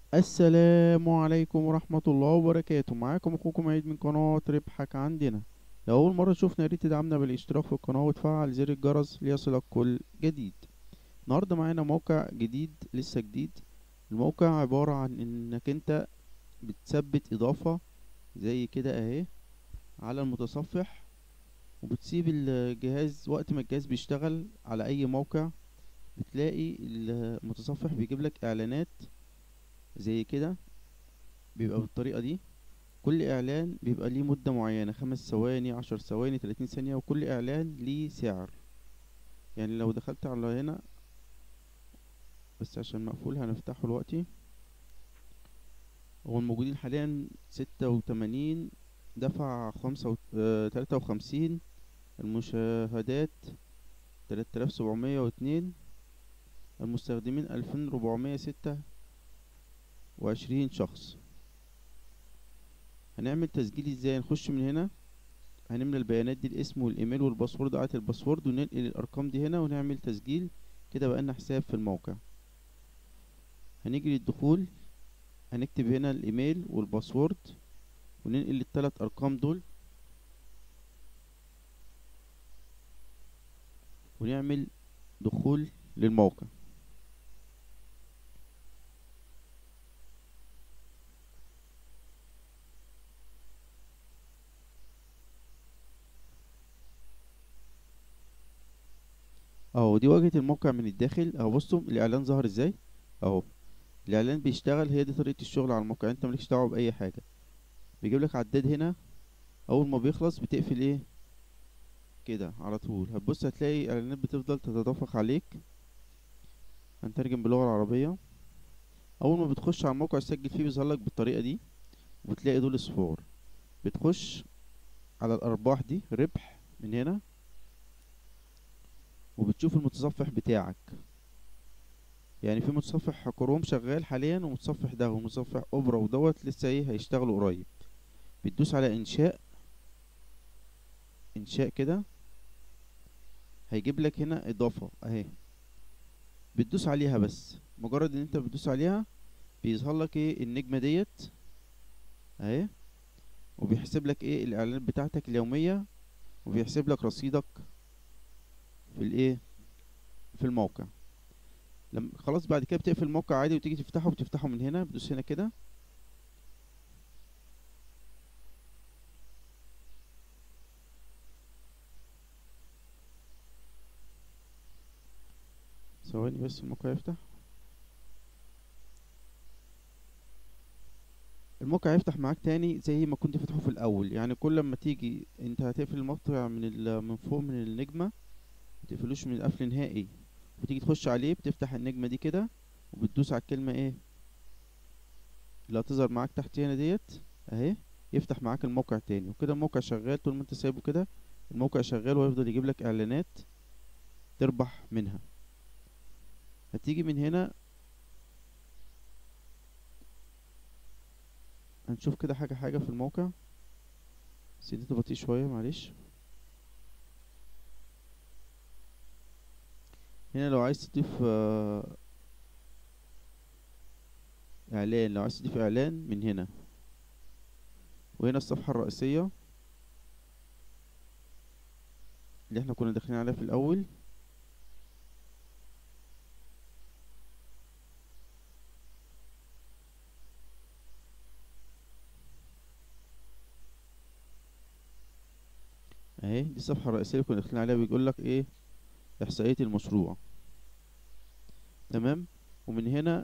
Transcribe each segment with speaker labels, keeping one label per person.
Speaker 1: السلام عليكم ورحمة الله وبركاته معاكم اخوكم عيد من قناة ربحك عندنا لو اول مرة تشوفنا ياريت تدعمنا بالاشتراك في القناة وتفعل زر الجرس ليصلك كل جديد النهاردة معانا موقع جديد لسه جديد الموقع عبارة عن انك انت بتثبت اضافة زي كده اهي على المتصفح وبتسيب الجهاز وقت ما الجهاز بيشتغل على اي موقع بتلاقي المتصفح بيجيب لك اعلانات زي كده بيبقى بالطريقة دي كل اعلان بيبقى ليه مدة معينة خمس ثواني عشر ثواني تلاتين ثانية وكل اعلان ليه سعر يعني لو دخلت على هنا بس عشان مقفول هنفتحه دلوقتي هو الموجودين حاليا ستة وتمانين دفع خمسة تلاتة وخمسين المشاهدات تلات آلاف سبعمية واتنين المستخدمين ألفين ربعمية ستة وعشرين شخص هنعمل تسجيل ازاي نخش من هنا هنملى البيانات دي الاسم والايميل والباسورد عادة الباسورد وننقل الارقام دي هنا ونعمل تسجيل كده بقى لنا حساب في الموقع هنيجي للدخول هنكتب هنا الايميل والباسورد وننقل الثلاث ارقام دول ونعمل دخول للموقع اهو دي واجهة الموقع من الداخل اهو بصوا الاعلان ظهر ازاي اهو الاعلان بيشتغل هي دي طريقة الشغل على الموقع انت مالكش دعوة باي حاجة بيجيب لك عداد هنا اول ما بيخلص بتقفل ايه كده على طول هتبص هتلاقي الاعلانات بتفضل تتدفق عليك هنترجم باللغة العربية اول ما بتخش على الموقع تسجل فيه بيظهر لك بالطريقة دي وتلاقي دول اصفار بتخش على الارباح دي ربح من هنا وبتشوف المتصفح بتاعك يعني في متصفح كروم شغال حاليا ومتصفح ده ومتصفح اوبرا ودوت لسه ايه هيشتغلوا قريب بتدوس على انشاء انشاء كده هيجيب لك هنا اضافة اهي بتدوس عليها بس مجرد ان انت بتدوس عليها بيظهر لك ايه النجمة ديت اهي وبيحسب لك ايه الاعلانات بتاعتك اليومية وبيحسب لك رصيدك في الايه في الموقع لما خلاص بعد كده بتقفل الموقع عادي وتيجي تفتحه بتفتحه من هنا بتدوس هنا كده ثواني بس الموقع يفتح الموقع يفتح معاك تاني زي ما كنت فاتحه في الاول يعني كل ما تيجي انت هتقفل الموقع من من فوق من النجمه متقفلوش من القفل نهائي وتيجي تخش عليه بتفتح النجمة دي كده وبتدوس على الكلمة ايه اللي هتظهر معاك تحت هنا ديت اهي يفتح معاك الموقع تاني وكده الموقع شغال طول ما انت سايبه كده الموقع شغال ويفضل يجيب لك اعلانات تربح منها هتيجي من هنا هنشوف كده حاجة حاجة في الموقع سيدي بطيء شوية معلش هنا لو عايز تضيف اعلان لو عايز تضيف اعلان من هنا وهنا الصفحة الرئيسية اللي احنا كنا داخلين عليها في الاول اهي دي الصفحة الرئيسية اللي كنا داخلين عليها بيقول لك ايه احصائية المشروع تمام ومن هنا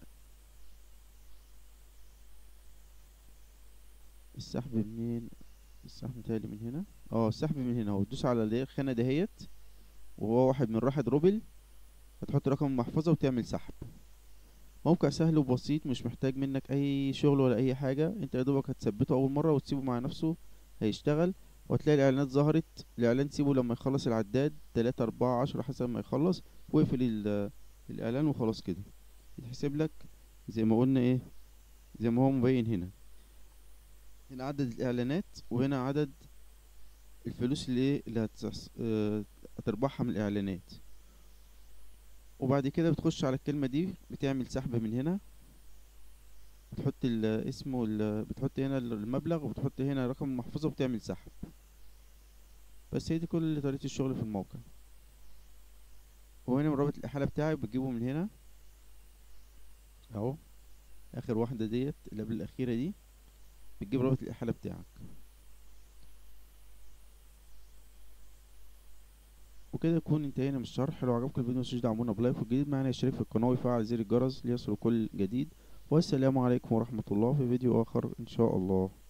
Speaker 1: السحب منين السحب متهيألي من هنا اه السحب من هنا اهو تدوس على الخانة دهيت وهو واحد من راحة روبل هتحط رقم المحفظة وتعمل سحب موقع سهل وبسيط مش محتاج منك اي شغل ولا اي حاجة انت يا دوبك هتثبته اول مرة وتسيبه مع نفسه هيشتغل وهتلاقي الاعلانات ظهرت الاعلان تسيبه لما يخلص العداد تلاتة اربعة عشرة حسب ما يخلص واقفل الاعلان وخلاص كده يتحسب لك زي ما قلنا ايه زي ما هو مبين هنا هنا عدد الاعلانات وهنا عدد الفلوس اللي اللي هتربحها من الاعلانات وبعد كده بتخش على الكلمة دي بتعمل سحب من هنا بتحط ال- اسمه ال- بتحط هنا المبلغ وبتحط هنا رقم المحفظة وبتعمل سحب بس هي دي كل طريقة الشغل في الموقع وهنا من رابط الإحالة بتاعك بتجيبه من هنا اهو آخر واحدة ديت اللي قبل الأخيرة دي بتجيب رابط الإحالة بتاعك وكده يكون انتهينا من الشرح لو عجبكم الفيديو متنسوش تدعمونا بلايك والجديد معانا يشترك في القناة ويفعل زر الجرس ليصل كل جديد والسلام عليكم ورحمة الله في فيديو آخر إن شاء الله